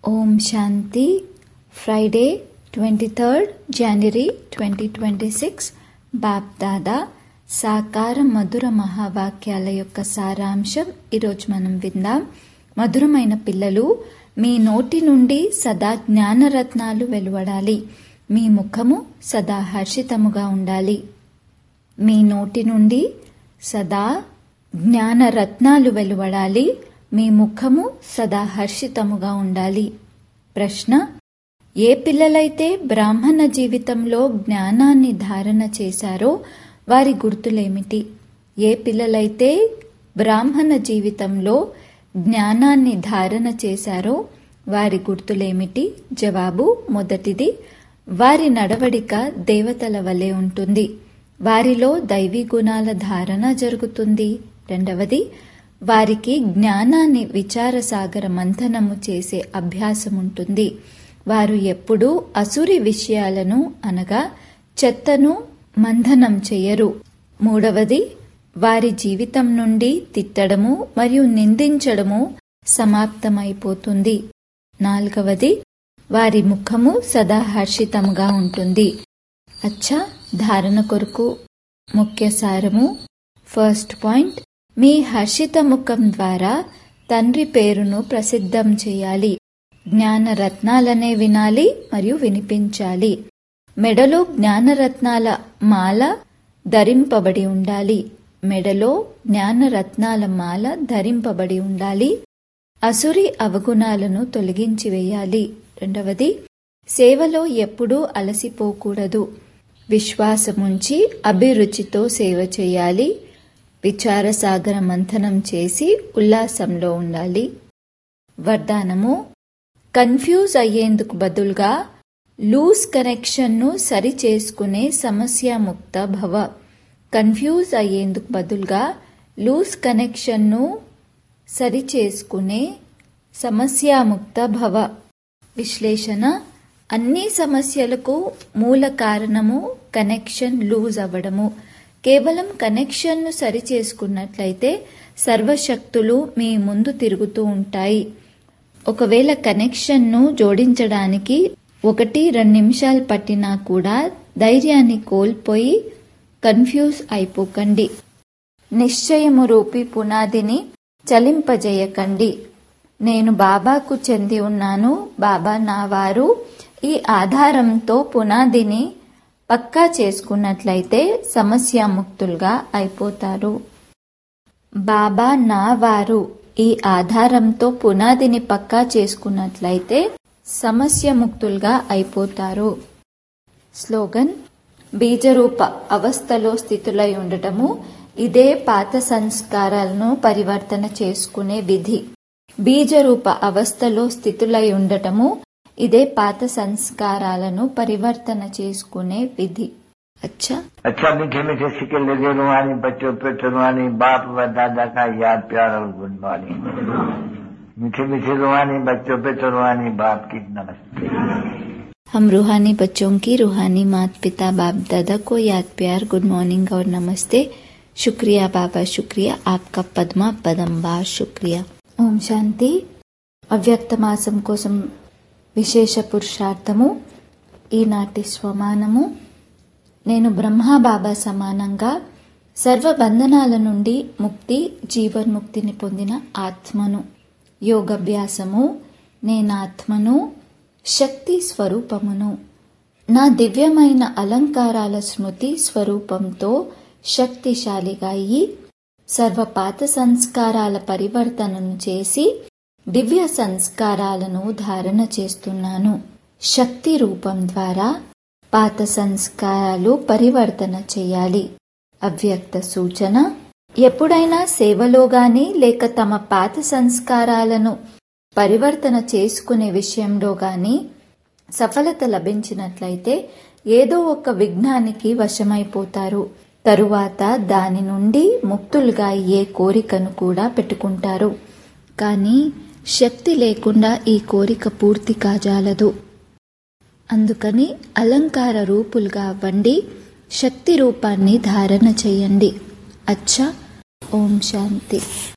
ఓం Shanti Friday twenty third January twenty twenty six Bapdada సాకార మధుర మహావాక్యాల యొక్క సారాంశం ఈరోజు మనం విందాం మధురమైన పిల్లలు మీ నోటి నుండి సదా జ్ఞానరత్నాలు వెలువడాలి మీ ముఖము సదా హర్షితముగా ఉండాలి మీ నోటి నుండి సదా జ్ఞానరత్నాలు వెలువడాలి మీ ముఖము సదా హర్షితముగా ఉండాలి ప్రశ్న ఏ పిల్లలైతే బ్రాహ్మణ జీవితంలో జ్ఞానాన్ని ధారణ చేశారో వారి గుర్తులేమిటి ఏ పిల్లలైతే బ్రాహ్మణ జీవితంలో జ్ఞానాన్ని ధారణ చేశారో వారి గుర్తులేమిటి జవాబు మొదటిది వారి నడవడిక దేవతల వలె ఉంటుంది వారిలో దైవీ గుణాల ధారణ జరుగుతుంది రెండవది వారికి జ్ఞానాన్ని విచారసాగర మంథనము చేసే అభ్యాసం ఉంటుంది వారు ఎప్పుడూ అసురి విషయాలను అనగా చెత్తను మంథనం చెయ్యరు మూడవది వారి జీవితం నుండి తిట్టడము మరియు నిందించడము సమాప్తమైపోతుంది నాలుగవది వారి ముఖము సదా హర్షితముగా ఉంటుంది అచ్చా ధారణ కొరకు ముఖ్య సారము ఫస్ట్ పాయింట్ మీ హర్షిత ముఖం ద్వారా తండ్రి పేరును ప్రసిద్ధం చేయాలి జ్ఞానరత్నాలనే వినాలి మరియు వినిపించాలి మెడలో జ్ఞానరత్నాల మాల ధరింపబడి ఉండాలి మెడలో జ్ఞానరత్నాల మాల ధరింపబడి ఉండాలి అసురి అవగుణాలను తొలగించి వేయాలి రెండవది సేవలో ఎప్పుడూ అలసిపోకూడదు విశ్వాసముంచి అభిరుచితో సేవ చేయాలి విచారసాగర మంథనం చేసి ఉల్లాసంలో ఉండాలి వరదానము కన్ఫ్యూజ్ అయ్యేందుకు బదులుగా లూజ్ కనెక్షన్ను సరి చేసుకునే సమస్యాముక్త భవ కన్ఫ్యూజ్ అయ్యేందుకు బదులుగా లూజ్ కనెక్షన్ను సరి చేసుకునే సమస్యాముక్త భవ విశ్లేషణ అన్ని సమస్యలకు మూల కారణము కనెక్షన్ లూజ్ అవ్వడము కేవలం కనెక్షన్ను సరి చేసుకున్నట్లయితే సర్వశక్తులు మీ ముందు తిరుగుతూ ఉంటాయి ఒకవేళ కనెక్షన్ను జోడించడానికి ఒకటి రెండు నిమిషాలు పట్టినా కూడా ధైర్యాన్ని కోల్పోయి కన్ఫ్యూజ్ అయిపోకండి నిశ్చయము రూపి పునాదిని చలింపజేయకండి నేను బాబాకు చెంది ఉన్నాను బాబా నా వారు ఈ ఆధారంతో పునాదిని పక్కా చేసుకున్నట్లయితే సమస్యాముక్తులుగా అయిపోతారు బాబా నా వారు ఈ ఆధారంతో పునాదిని పక్కా చేసుకున్నట్లయితే సమస్యముక్తులుగా అయిపోతారు స్లోగన్ బీజరూప అవస్థలో స్థితులై ఉండటము ఇదే పాత సంస్కారాలను పరివర్తన చేసుకునే విధి బీజరూప అవస్థలో స్థితులై ఉండటము ఇదే పాత సంస్కారాలను పరివర్తన చేసుకునే విధి అచ్చా अच्छा मीठे मीठे सिक्के लगे रुहानी बच्चों पे रुहानी बाप व दादा का याद प्यार और गुड मॉर्निंग मीठे मीठे रुहानी बच्चों पे रुहानी बाप की नमस्ते हम रूहानी बच्चों की रूहानी माता पिता बाप दादा को याद प्यार गुड मॉर्निंग और नमस्ते शुक्रिया बाबा शुक्रिया आपका పద్మా పదంబార్ శుక్రియా ఓం శాంతి అవ్యక్త మాసం కోసం విశేష పురుషార్థము ఈనాటి స్వమానము నేను బ్రహ్మాబాబా సమానంగా సర్వబంధనాల నుండి ముక్తి జీవన్ముక్తిని పొందిన ఆత్మను యోగభ్యాసము నేనాత్మను శక్తి స్వరూపమును నా దివ్యమైన అలంకారాల స్మృతి స్వరూపంతో శక్తిశాలిగా అయి సర్వ పాత సంస్కారాల పరివర్తనను చేసి దివ్య సంస్కారాలను ధారణ చేస్తున్నాను శక్తి రూపం ద్వారా పాత సంస్కారాలు పరివర్తన చేయాలి అవ్యక్త సూచన ఎప్పుడైనా సేవలో గాని లేక తమ పాత సంస్కారాలను పరివర్తన చేసుకునే విషయంలో గాని సఫలత లభించినట్లయితే ఏదో ఒక విఘ్నానికి వశమైపోతారు తరువాత దాని నుండి ముక్తులుగా అయ్యే కోరికను కూడా పెట్టుకుంటారు కానీ శక్తి లేకుండా ఈ కోరిక పూర్తి కాజాలదు అందుకని అలంకార రూపులుగా అవ్వండి శక్తి రూపాన్ని ధారణ చేయండి అచ్చా ఓం శాంతి